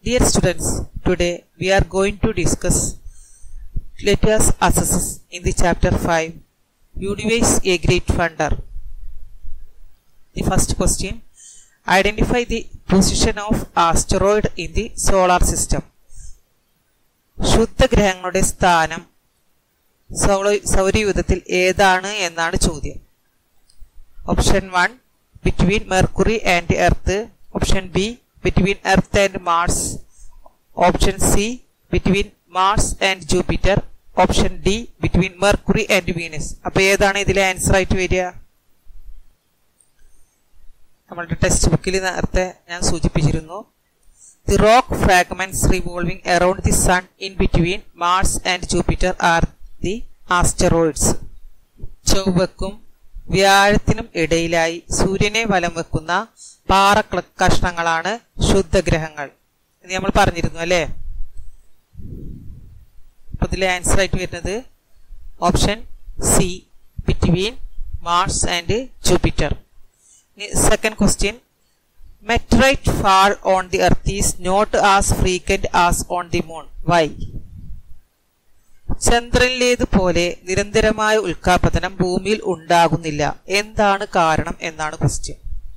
Dear students, today we are going to discuss let us assess in the chapter 5 Universe a great wonder. The first question Identify the position of asteroid in the solar system. ശുദ്ധഗ്രഹങ്ങളുടെ സ്ഥാനം സൗര- സൗരയൂഥത്തിൽ ഏതാണ് എന്നാണ് ചോദ്യം option one between Mercury and Earth option B between Earth and Mars option C between Mars and Jupiter option D between Mercury and Venus അപ്പൊ ഏതാണ് ഇതിലെ answer ആയിട്ട് വരിക നമ്മളുടെ ടെക്സ്റ്റ് ബുക്കിൽ നേരത്തെ ഞാൻ സൂചിപ്പിച്ചിരുന്നു the rock fragments revolving around the sun in between Mars and Jupiter are the asteroids ചൊവ്വക്കും വ്യാഴത്തിനും ഇടയിലായി സൂര്യനെ വലം വെക്കുന്ന പാറ ക്ല- കഷ്ണങ്ങളാണ് ശുദ്ധഗ്രഹങ്ങൾ ഇത് നമ്മൾ പറഞ്ഞിരുന്നു അല്ലേ അപ്പൊ ഇതിലെ ആൻസർ ആയിട്ട് വരുന്നത് option C between Mars and Jupiter second question meteorite fall on the earth is not as frequent as on the moon why ചന്ദ്രനിലേതുപോലെ നിരന്തരമായ ഉൽക്കാപതനം ഭൂമിയിൽ ഉണ്ടാകുന്നില്ല എന്താണ് കാരണം എന്നാണ് ക്വസ്റ്റ്യൻ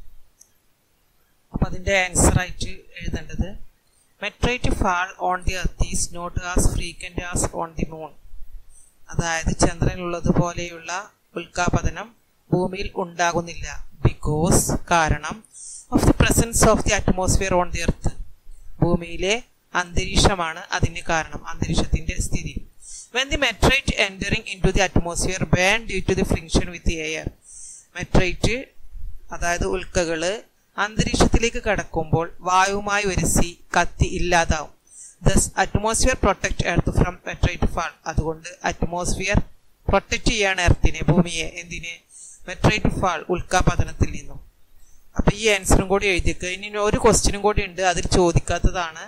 അപ്പൊ അതിന്റെ ആൻസർ ആയിട്ട് എഴുതേണ്ടത് meteorite fall on the earth is not as frequent as on the moon അതായത് ചന്ദ്രനിലുള്ളതുപോലെയുള്ള ഉൽക്കാപതനം ഭൂമിയിൽ ഉണ്ടാകുന്നില്ല ബിക്കോസ് കാരണം of the presence of the atmosphere on the earth ഭൂമിയിലെ അന്തരീക്ഷമാണ് അതിന് കാരണം അന്തരീക്ഷത്തിന്റെ സ്ഥിതി when the meteorite entering into the atmosphere burn due to the friction with air meteorite അതായത് ഉൽക്കകള് അന്തരീക്ഷത്തിലേക്ക് കടക്കുമ്പോൾ വായുവുമായി ഉരസി കത്തി ഇല്ലാതാവും thus atmosphere protect earth from meteorite fall അതുകൊണ്ട് അറ്റ്മോസ്ഫിയർ പ്രൊട്ടക്ട് ചെയ്യാണ് എർത്തിനെ ഭൂമിയെ എന്തിനെ മെട്രൈറ്റ് ഫാൾ ഉൽക്കാപതനത്തിൽ നിന്നും അപ്പൊ ഈ ആൻസറും കൂടി എഴുതിക്കുക ഇനി ഒരു ക്വസ്റ്റ്യനും കൂടി ഉണ്ട് അതിൽ ചോദിക്കാത്തതാണ്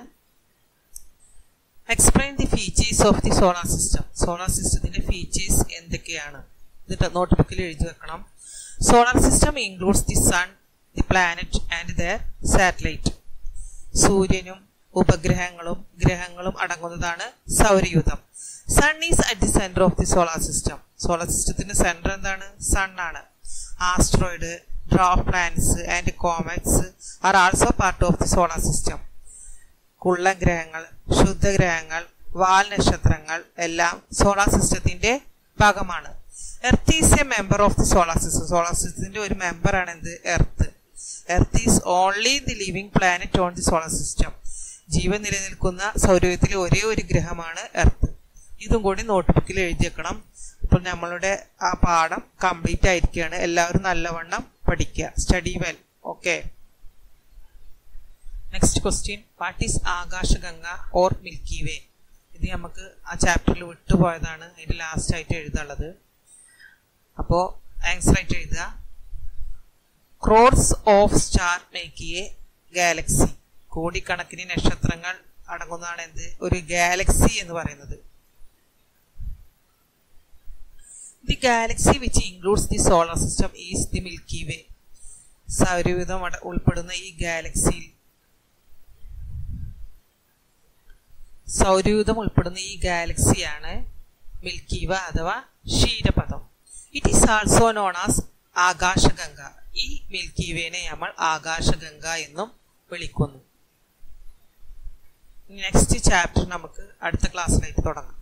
explain the features of the solar system solar സിസ്റ്റത്തിന്റെ ഫീച്ചേഴ്സ് എന്തൊക്കെയാണ് ഇത് നോട്ട് ബുക്കിൽ എഴുതി വെക്കണം solar system includes the sun the planet and the satellite സൂര്യനും ഉപഗ്രഹങ്ങളും ഗ്രഹങ്ങളും അടങ്ങുന്നതാണ് സൗരയൂഥം sun is at the centre of the solar system solar സിസ്റ്റത്തിന്റെ സെന്റർ എന്താണ് സൺ ആണ് asteroid dwarf planets and comets are also part of the solar system കുള്ളൻ ഗ്രഹങ്ങൾ ശുദ്ധഗ്രഹങ്ങൾ വാൽ നക്ഷത്രങ്ങൾ എല്ലാം സോളാർ സിസ്റ്റത്തിന്റെ ഭാഗമാണ് earth is a member of the solar system solar സിസ്റ്റത്തിന്റെ ഒരു മെമ്പറാണ് എന്ത് earth earth is only the living planet on the solar system ജീവൻ നിലനിൽക്കുന്ന സൗരയൂഥത്തിലെ ഒരേ ഒരു ഗ്രഹമാണ് എർത്ത് ഇതും കൂടി നോട്ട് ബുക്കിൽ എഴുതി വെക്കണം അപ്പോൾ നമ്മളുടെ ആ പാഠം കംപ്ലീറ്റ് ആയിരിക്കുകയാണ് എല്ലാവരും നല്ലവണ്ണം പഠിക്കുക study well okay next question what is Akashaganga or Milky Way ഇത് നമുക്ക് ആ ചാപ്റ്ററിൽ വിട്ടുപോയതാണ് അതിന്റെ ലാസ്റ്റ് ആയിട്ട് എഴുതാനുള്ളത് അപ്പോൾ ആൻസർ ആയിട്ട് എഴുതുക crores of star make a galaxy കോടിക്കണക്കിന് നക്ഷത്രങ്ങൾ അടങ്ങുന്നതാണ് എന്ത് ഒരു ഗാലക്സി എന്ന് പറയുന്നത് the galaxy which includes the solar system is the Milky Way സൗരയൂഥം അട- ഉൾപ്പെടുന്ന ഈ ഗാലക്സിയിൽ സൗരയൂഥം ഉൾപ്പെടുന്ന ഈ ഗാലക്സിയാണ് മിൽക്കി വേ അഥവാ ക്ഷീരപഥം it is also known as Akashaganga ഈ മിൽക്കി വേനെ നമ്മൾ ആകാശഗംഗ എന്നും വിളിക്കുന്നു നെക്സ്റ്റ് ചാപ്റ്റർ നമുക്ക് അടുത്ത ക്ലാസ്സിലായിട്ട് തുടങ്ങാം